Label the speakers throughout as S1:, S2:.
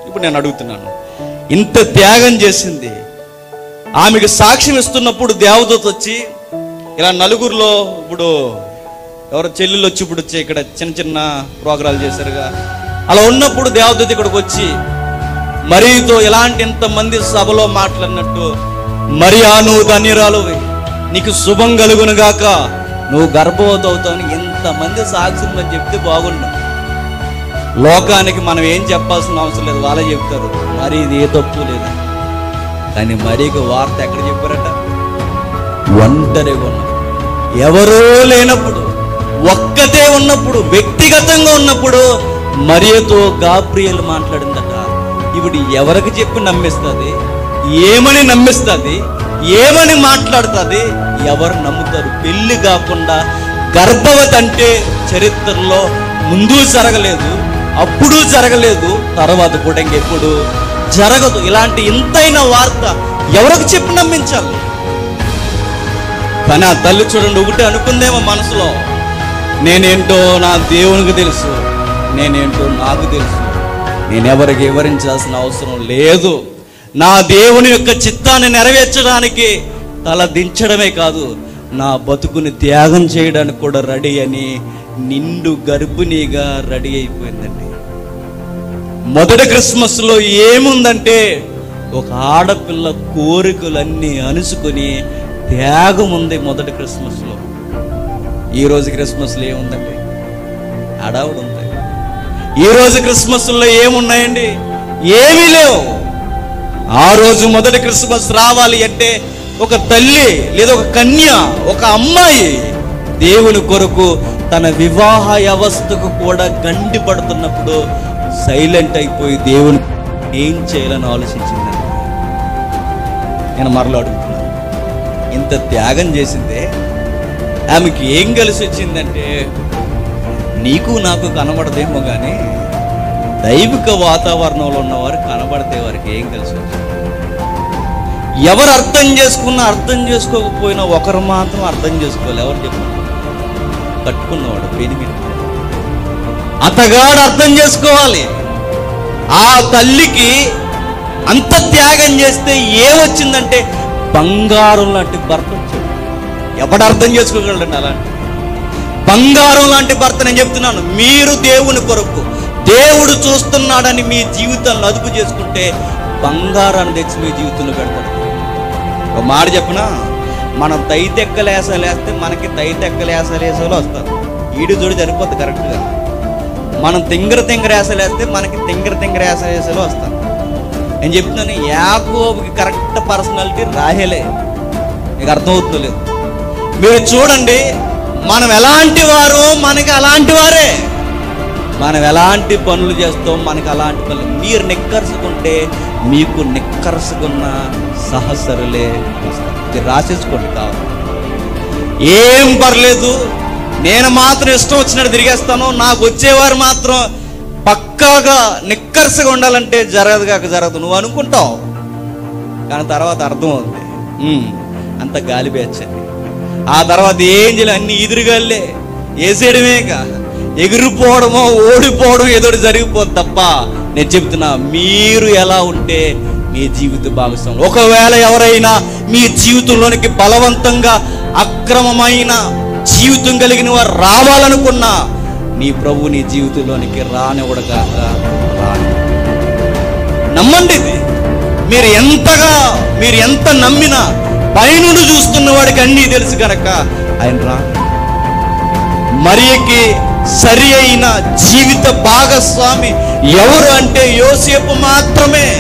S1: ఇప్పుడు నేను అడుగుతున్నాను ఇంత త్యాగం చేసింది ఆమెకు సాక్ష్యం ఇస్తున్నప్పుడు దేవదూత వచ్చి ఇలా నలుగురిలో ఇప్పుడు ఎవరో చెల్లెళ్ళు వచ్చి ఇప్పుడు వచ్చి ఇక్కడ చిన్న చిన్న ప్రోగ్రాలు చేశారుగా అలా ఉన్నప్పుడు దేవదూత ఇక్కడికి వచ్చి మరీతో ఇలాంటి ఇంతమంది సభలో మాట్లాడినట్టు మరియా నువ్వు ధన్యురాలు నీకు శుభం కలుగును గాక నువ్వు గర్భవతి అవుతావని ఇంతమంది సాక్షులు మరి చెప్తే బాగుండు లోకానికి మనం ఏం చెప్పాల్సిన అవసరం లేదు వాళ్ళే చెప్తారు మరి ఇది ఏ తప్పు లేదా కానీ మరీకి వార్త ఎక్కడ చెప్పారట ఒంటరిగా ఉన్నప్పుడు ఎవరో లేనప్పుడు ఒక్కతే ఉన్నప్పుడు వ్యక్తిగతంగా ఉన్నప్పుడు మరియతో గాబ్రియలు మాట్లాడిందట ఇప్పుడు ఎవరికి చెప్పి నమ్మిస్తుంది ఏమని నమ్మిస్తుంది ఏమని మాట్లాడుతుంది ఎవరు నమ్ముతారు పెళ్లి కాకుండా గర్భవతి అంటే చరిత్రలో ముందు జరగలేదు అప్పుడు జరగలేదు తర్వాత కూడా ఇంకెప్పుడు జరగదు ఇలాంటి ఇంతైన వార్త ఎవరికి చెప్పి నమ్మించాలి కానీ ఆ తల్లి చూడండి ఒకటి అనుకుందేమో మనసులో నేనేంటో నా దేవునికి తెలుసు నేనేంటో నాకు తెలుసు నేనెవరికి వివరించాల్సిన అవసరం లేదు నా దేవుని యొక్క చిత్తాన్ని నెరవేర్చడానికి తల దించడమే కాదు నా బతుకుని త్యాగం చేయడానికి కూడా రెడీ అని నిండు గర్భిణీగా రెడీ అయిపోయిందండి మొదటి క్రిస్మస్ లో ఏముందంటే ఒక ఆడపిల్ల కోరికలన్నీ అనుసుకుని త్యాగం ఉంది మొదటి క్రిస్మస్ లో ఈ రోజు క్రిస్మస్ లో ఏముందండి అడావుడు ఉంది ఈ రోజు క్రిస్మస్ లో ఏమున్నాయండి ఏమీ లేవు ఆ రోజు మొదటి క్రిస్మస్ రావాలి అంటే ఒక తల్లి లేదా ఒక కన్య ఒక అమ్మాయి దేవుని కొరకు తన వివాహ వ్యవస్థకు కూడా గండి పడుతున్నప్పుడు సైలెంట్ అయిపోయి దేవుని ఏం చేయాలని ఆలోచించిందండి నేను మరలా అడుగుతున్నాను ఇంత త్యాగం చేసిందే ఆమెకి ఏం కలిసి వచ్చిందంటే నీకు నాకు కనబడదేమో కానీ దైవిక వాతావరణంలో ఉన్నవారు కనబడితే వారికి ఏం కలిసి వచ్చింది ఎవరు అర్థం చేసుకున్నా అర్థం చేసుకోకపోయినా ఒకరు మాత్రం అర్థం చేసుకోవాలి ఎవరు చెప్పారు కట్టుకున్నవాడు పెనిమిటి అతగాడు అర్థం చేసుకోవాలి ఆ తల్లికి అంత త్యాగం చేస్తే ఏమొచ్చిందంటే బంగారం లాంటి భర్త వచ్చాడు ఎవడు అర్థం చేసుకోగలడండి అలాంటి బంగారం లాంటి భర్త నేను చెప్తున్నాను మీరు దేవుని కొరకు దేవుడు చూస్తున్నాడని మీ జీవితాలను అదుపు చేసుకుంటే బంగారాన్ని తెచ్చి మీ జీవితంలో పెడతాడు ఒక మాట చెప్పనా మనం తైతెక్కలేసాలు వేస్తే మనకి తైతెక్కలేసాలు వేసేవాళ్ళు వస్తారు ఈడు జోడి సరిపోద్ది కరెక్ట్గా మనం తింగర తింగర వేసలు వేస్తే మనకి తింగర తింగర వేసలు వేసేలో వస్తారు నేను చెప్తున్నాను యాకోబుకి కరెక్ట్ పర్సనాలిటీ రాహేలే మీకు అర్థమవుతుందో లేదు మీరు చూడండి మనం ఎలాంటి వారో మనకి అలాంటి వారే మనం ఎలాంటి పనులు చేస్తాం మనకి అలాంటి పనులు మీరు నిక్కర్సుకుంటే మీకు నిక్కర్సుకున్న సహసరులే వస్తారు ఇది రాసేసుకోండి కావాలి ఏం పర్లేదు నేను మాత్రం ఇష్టం వచ్చినట్టు తిరిగేస్తాను నాకు వచ్చేవారు మాత్రం పక్కాగా నిక్కర్సగా ఉండాలంటే జరగదు కాక జరగదు నువ్వు అనుకుంటావు కానీ తర్వాత అర్థమవుతుంది ఉమ్, అంత గాలి పేర్చండి ఆ తర్వాత ఏం చేయాలి అన్ని ఎదురుగాలే వేసేయడమేక ఎగిరిపోవడమో ఓడిపోవడం ఏదో ఒకటి జరిగిపోద్ది తప్ప నేను చెప్తున్నా మీరు ఎలా ఉంటే మీ జీవిత భాగస్వామి ఒకవేళ ఎవరైనా మీ జీవితంలోనికి బలవంతంగా అక్రమమైన జీవితం కలిగిన వారు రావాలనుకున్నా నీ ప్రభు నీ జీవితంలోనికి రానివ్వడగాక రాని నమ్మండి ఇది మీరు ఎంతగా మీరు ఎంత నమ్మినా పైనుండి చూస్తున్న వాడికి అన్నీ తెలుసు గనక ఆయన రా మరియకి సరి అయిన జీవిత భాగస్వామి ఎవరు అంటే యోసేపు మాత్రమే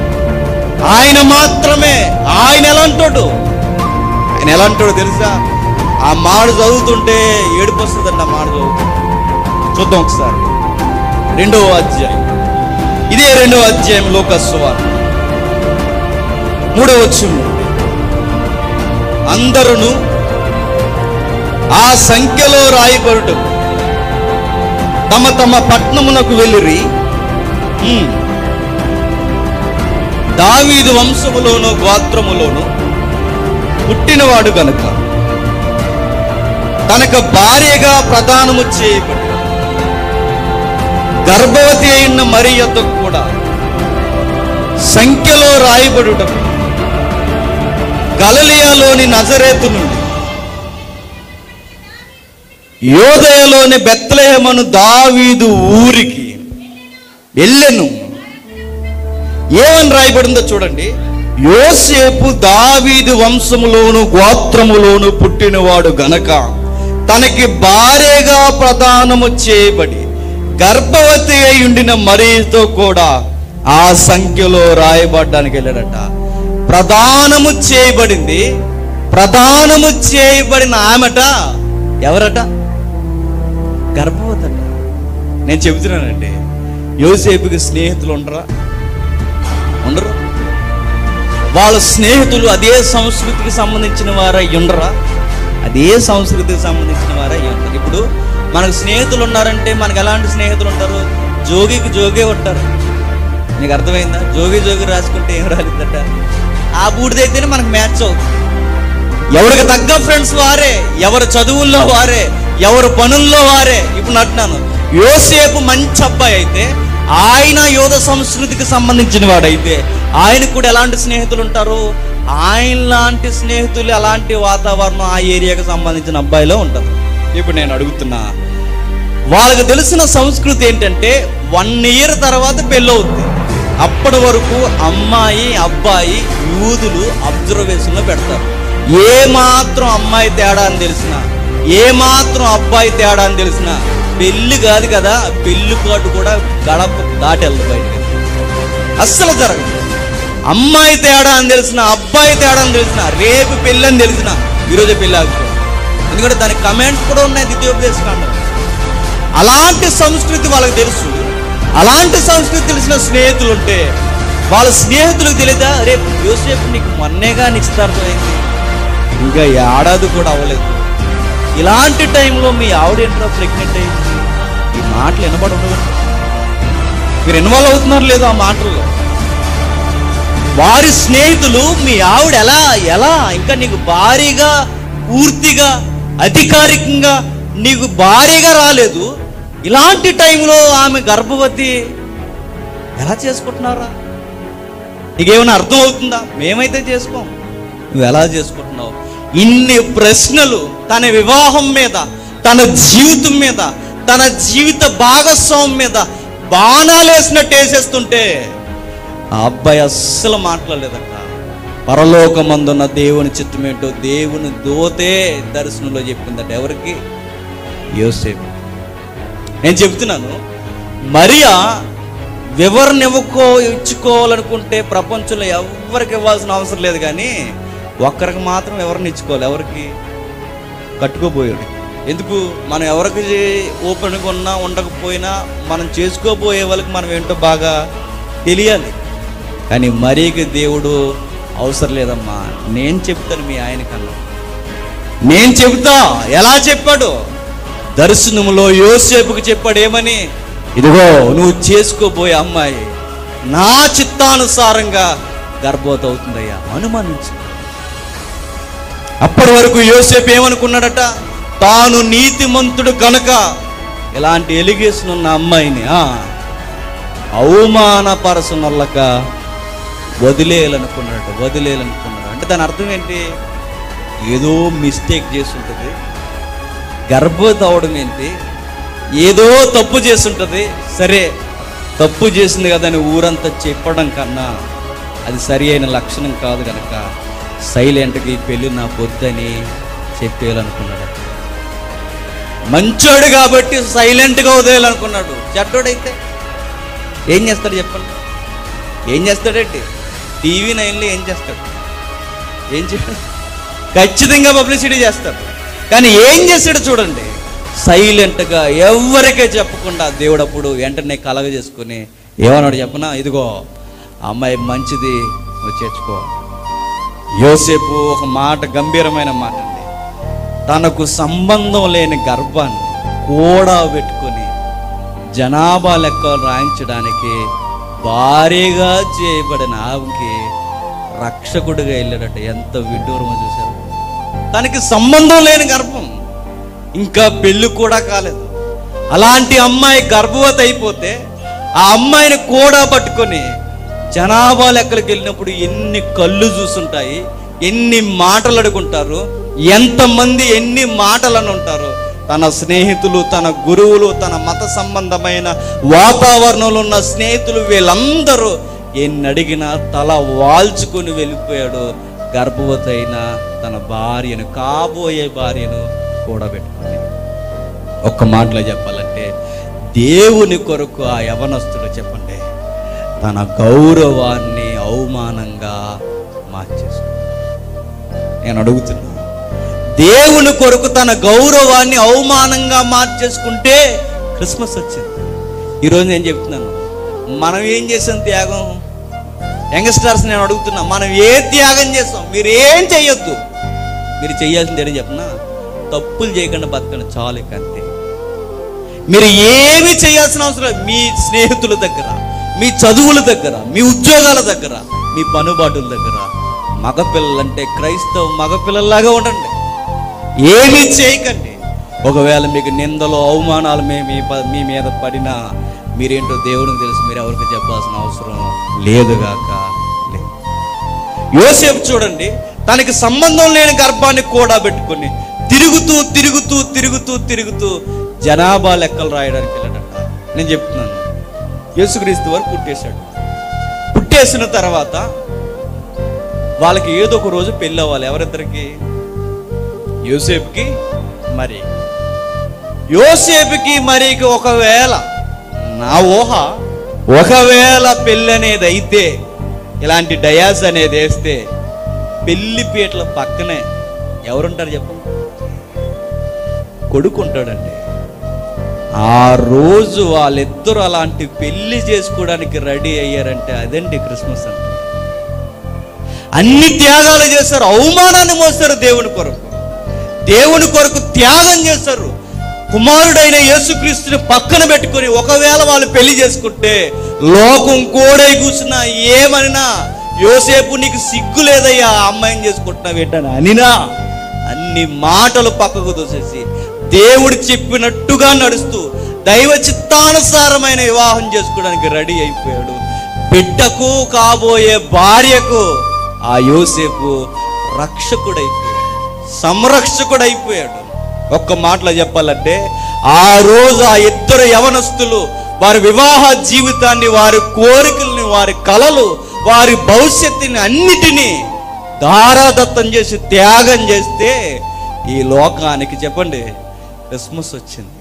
S1: ఆయన మాత్రమే ఆయన ఎలాంటోడు ఆయన ఎలాంటోడు తెలుసా ఆ మాడు చదువుతుంటే ఏడుపు వస్తుందండి ఆ మాడు చదువుతుంటే చూద్దాం ఒకసారి రెండవ అధ్యాయం ఇదే రెండవ అధ్యాయం లోకస్వార్ మూడవ వచ్చింది అందరును ఆ సంఖ్యలో రాయబడుట తమ తమ పట్నమునకు వెళ్ళిరి ఉమ్. దావీదు వంశములోను గోత్రములోను పుట్టినవాడు గనుక తనకు భార్యగా ప్రదానము చేయబడి గర్భవతి అయిన మరి యొద్దకు కూడా సంఖ్యలో రాయబడుట గలలియాలోని నజరేతు నుండి యోదయలోని బెత్లహేమను దావీదు ఊరికి వెళ్ళెను ఏమని రాయబడిందో చూడండి యోసేపు దావీదు వంశములోను గోత్రములోను పుట్టినవాడు గనక తనకి భార్యగా ప్రదానము చేయబడి గర్భవతి అయి ఉండిన మరియతో కూడా ఆ సంఖ్యలో రాయబడ్డానికి వెళ్ళాడట ప్రదానము చేయబడింది ప్రదానము చేయబడిన ఆమెట ఎవరట గర్భవతట నేను చెబుతున్నానండి యోసేపుకి స్నేహితులు ఉండరా ఉండరు వాళ్ళ స్నేహితులు అదే సంస్కృతికి సంబంధించిన వారై ఉండరా అదే సంస్కృతికి సంబంధించిన వారై ఉంటారు ఇప్పుడు మనకు స్నేహితులు ఉన్నారంటే మనకు ఎలాంటి స్నేహితులు ఉంటారు జోగికి జోగే ఉంటారు నీకు అర్థమైందా జోగి జోగి రాసుకుంటే ఏం రాలిద్దట ఆ బూడిదైతేనే మనకు మ్యాచ్ అవుతుంది ఎవరికి తగ్గ ఫ్రెండ్స్ వారే ఎవరు చదువుల్లో వారే ఎవరు పనుల్లో వారే ఇప్పుడు అంటున్నాను యోసేపు మంచి అబ్బాయి అయితే ఆయన యోధ సంస్కృతికి సంబంధించిన వాడైతే ఆయనకు కూడా ఎలాంటి స్నేహితులు ఉంటారు ఆయన లాంటి స్నేహితులు అలాంటి వాతావరణం ఆ ఏరియాకి సంబంధించిన అబ్బాయిలో ఉంటారు ఇప్పుడు నేను అడుగుతున్నా వాళ్ళకి తెలిసిన సంస్కృతి ఏంటంటే వన్ ఇయర్ తర్వాత పెళ్ళవుద్ది అప్పటి వరకు అమ్మాయి అబ్బాయి యూదులు అబ్జర్వేషన్లో పెడతారు ఏ మాత్రం అమ్మాయి తేడా అని తెలిసిన ఏ మాత్రం అబ్బాయి తేడా అని తెలిసిన పెళ్లి కాదు కదా పెళ్లి కాటు కూడా గడప దాటెళ్ళదు బయటకి అస్సలు జరగదు అమ్మాయి తేడా అని తెలిసిన అబ్బాయి తేడా అని తెలిసిన రేపు పెళ్ళి అని తెలిసిన ఈరోజు పెళ్ళి ఆగిపోయింది ఎందుకంటే దానికి కమెంట్స్ కూడా ఉన్నాయి ద్వితీయోపదేశ కాండం అలాంటి సంస్కృతి వాళ్ళకి తెలుసు అలాంటి సంస్కృతి తెలిసిన స్నేహితులు ఉంటే వాళ్ళ స్నేహితులకు తెలియదా రేపు యోసేపు నీకు మొన్నేగా నిశ్చితార్థమైంది ఇంకా ఏడాది కూడా అవ్వలేదు ఇలాంటి టైంలో మీ ఆవిడ ఏంటో ప్రెగ్నెంట్ అయింది ఈ మాటలు వినబడి ఉండవు మీరు ఇన్వాల్వ్ అవుతున్నారు లేదో ఆ మాటల్లో వారి స్నేహితులు మీ ఆవిడ ఎలా ఎలా ఇంకా నీకు భారీగా పూర్తిగా అధికారికంగా నీకు భారీగా రాలేదు ఇలాంటి టైంలో ఆమె గర్భవతి ఎలా చేసుకుంటున్నారా నీకేమైనా అర్థం అవుతుందా మేమైతే చేసుకోం నువ్వు ఎలా చేసుకుంటున్నావు ఇన్ని ప్రశ్నలు తన వివాహం మీద తన జీవితం మీద తన జీవిత భాగస్వామి మీద బాణాలు వేసినట్టు వేసేస్తుంటే ఆ అబ్బాయి అస్సలు మాట్లాడలేదట పరలోకమందున్న దేవుని చిత్తం ఏంటో దేవుని దోతే దర్శనంలో చెప్పిందట ఎవరికి యోసేపు నేను చెప్తున్నాను మరియా వివరణ ఇవ్వకో ఇచ్చుకోవాలనుకుంటే ప్రపంచంలో ఎవరికి ఇవ్వాల్సిన అవసరం లేదు కానీ ఒక్కరికి మాత్రం ఎవరిని ఇచ్చుకోవాలి ఎవరికి కట్టుకోబోయాడు ఎందుకు మనం ఎవరికి ఓపెన్గా ఉన్నా ఉండకపోయినా మనం చేసుకోబోయే వాళ్ళకి మనం ఏంటో బాగా తెలియాలి కానీ మరీకి దేవుడు అవసరం లేదమ్మా నేను చెప్తాను మీ ఆయన కన్నా నేను చెబుతా ఎలా చెప్పాడు దర్శనములో యోసేపుకి చెప్పాడు ఏమని ఇదిగో నువ్వు చేసుకోబోయే అమ్మాయి నా చిత్తానుసారంగా గర్భవతి అవుతుందయ్యా అనుమానించు అప్పటి వరకు యోసేపు ఏమనుకున్నాడట తాను నీతిమంతుడు కనుక ఇలాంటి ఎలిగేషన్ ఉన్న అమ్మాయిని ఆ, అవమానపరచనొల్లక వదిలేయాలనుకున్నాడు వదిలేయాలనుకున్నాడు అంటే దాని అర్థం ఏంటి ఏదో మిస్టేక్ చేసి ఉంటుంది గర్భవతి అవడం ఏంటి ఏదో తప్పు చేసి ఉంటుంది సరే తప్పు చేసింది కదా అని ఊరంతా చెప్పడం కన్నా అది సరి అయిన లక్షణం కాదు కనుక సైలెంట్గా ఈ పెళ్ళి నా పొద్దని చెప్పేయాలనుకున్నాడు మంచోడు కాబట్టి సైలెంట్గా వదిలేయాలనుకున్నాడు చెడ్డోడైతే ఏం చేస్తాడు చెప్పండి ఏం చేస్తాడండి టీవీ నైన్లో ఏం చేస్తాడు ఏం చేస్తాడు ఖచ్చితంగా పబ్లిసిటీ చేస్తాడు కానీ ఏం చేస్తాడో చూడండి సైలెంట్గా ఎవరికే చెప్పకుండా దేవుడు అప్పుడు వెంటనే కలగ చేసుకుని ఏమన్నాడు చెప్పనా ఇదిగో ఆ అమ్మాయి మంచిది నువ్వు చేర్చుకో యోసేపు ఒక మాట గంభీరమైన మాట అండి తనకు సంబంధం లేని గర్భాన్ని కూడా పెట్టుకొని జనాభా లెక్కలు రాయించడానికి భారీగా చేయబడిన ఆమెకి రక్షకుడిగా వెళ్ళాడట ఎంత విడ్డూరమో చూశారు తనకి సంబంధం లేని గర్భం ఇంకా పెళ్ళి కూడా కాలేదు అలాంటి అమ్మాయి గర్భవతి అయిపోతే ఆ అమ్మాయిని కూడా పట్టుకొని జనాభా లెక్కలకు వెళ్ళినప్పుడు ఎన్ని కళ్ళు చూసుంటాయి ఎన్ని మాటలు అడుగుంటారు ఎంతమంది ఎన్ని మాటలను ఉంటారు తన స్నేహితులు తన గురువులు తన మత సంబంధమైన వాతావరణంలో ఉన్న స్నేహితులు వీళ్ళందరూ ఎన్ని అడిగినా తల వాల్చుకొని వెళ్ళిపోయాడు గర్భవతి అయిన తన భార్యను కాబోయే భార్యను కూడబెట్టుకొని ఒక్క మాటలో చెప్పాలంటే దేవుని కొరకు ఆ యవనస్తుడు చెప్పండి తన గౌరవాన్ని అవమానంగా మార్చేసుకున్నాడు నేను అడుగుతున్నా దేవుని కొరకు తన గౌరవాన్ని అవమానంగా మార్చేసుకుంటే క్రిస్మస్ వచ్చింది ఈరోజు నేను చెప్తున్నాను మనం ఏం చేసాం త్యాగం యంగ్స్టర్స్ నేను అడుగుతున్నా మనం ఏ త్యాగం చేస్తాం మీరు ఏం చెయ్యొద్దు మీరు చేయాల్సింది ఏంటి చెప్పనా తప్పులు చేయకుండా బతకండి చాలు ఇక అంతే మీరు ఏమి చేయాల్సిన అవసరం లేదు. మీ స్నేహితుల దగ్గర మీ చదువుల దగ్గర మీ ఉద్యోగాల దగ్గర మీ పనుబాటుల దగ్గర మగపిల్లలంటే క్రైస్తవ మగపిల్లల్లాగా ఉండండి ఏమీ చేయకండి ఒకవేళ మీకు నిందలు అవమానాలు మీ మీ ప- మీ మీద పడినా మీరేంటో దేవునికి తెలుసు మీరు ఎవరికి చెప్పాల్సిన అవసరం లేదుగాక లేదు యోసేపు చూడండి తనకి సంబంధం లేని గర్భాన్ని కూడా పెట్టుకొని తిరుగుతూ తిరుగుతూ తిరుగుతూ తిరుగుతూ జనాభా లెక్కలు రాయడానికి వెళ్ళాడట నేను చెప్తున్నాను యేసుక్రీస్తు వారు పుట్టేశాడు పుట్టేసిన తర్వాత వాళ్ళకి ఏదో ఒక రోజు పెళ్ళి అవ్వాలి ఎవరిద్దరికి యోసేపుకి మరి యోసేపుకి మరికి ఒకవేళ నా ఊహ ఒకవేళ పెళ్ళి అనేది అయితే ఇలాంటి డయాస్ అనేది వేస్తే పెళ్లి పీటల పక్కనే ఎవరుంటారు చెప్పు కొడుకు ఉంటాడండి ఆ రోజు వాళ్ళిద్దరూ అలాంటి పెళ్లి చేసుకోవడానికి రెడీ అయ్యారంటే అదండి క్రిస్మస్ అంటే అన్ని త్యాగాలు చేస్తారు అవమానాన్ని మోస్తారు దేవుని కొరకు దేవుని కొరకు త్యాగం చేస్తారు కుమారుడైన యేసుక్రీస్తుని పక్కన పెట్టుకొని ఒకవేళ వాళ్ళు పెళ్లి చేసుకుంటే లోకం కోడై కూర్చున్నా ఏమనినా యోసేపు నీకు సిగ్గు లేదయ్యా ఆ అమ్మాయిని చేసుకుంటున్నావు ఏంటని అనినా అన్ని మాటలు పక్కకు దోసేసి దేవుడు చెప్పినట్టుగా నడుస్తూ దైవ చిత్తానుసారమైన వివాహం చేసుకోవడానికి రెడీ అయిపోయాడు బిడ్డకు కాబోయే భార్యకు ఆ యోసేపు రక్షకుడైపోయాడు సంరక్షకుడైపోయాడు ఒక్క మాటలో చెప్పాలంటే ఆ రోజు ఆ ఇద్దరు యవనస్తులు వారి వివాహ జీవితాన్ని వారి కోరికల్ని వారి కలలు వారి భవిష్యత్తుని అన్నిటినీ దారాదత్తం చేసి త్యాగం చేస్తే ఈ లోకానికి చెప్పండి క్రిస్మస్ వచ్చింది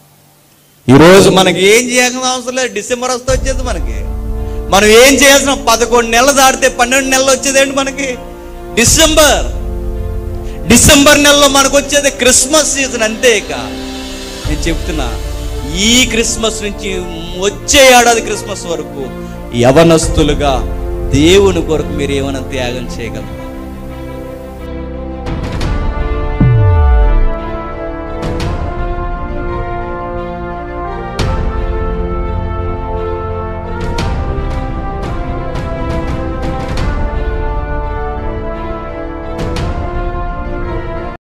S1: ఈరోజు మనకి ఏం చేయాల్సిన అవసరం లేదు డిసెంబర్ వస్తే వచ్చేది మనకి మనం ఏం చేయాల్సిన పదకొండు నెలలు దాటితే పన్నెండు నెలలు వచ్చేది ఏంటి మనకి డిసెంబర్ డిసెంబర్ నెలలో మనకు వచ్చేది క్రిస్మస్ సీజన్ అంతే ఇక నేను చెప్తున్నా ఈ క్రిస్మస్ నుంచి వచ్చే ఏడాది క్రిస్మస్ వరకు యవనస్తులుగా దేవుని కొరకు మీరు ఏమైనా త్యాగం చేయగలరు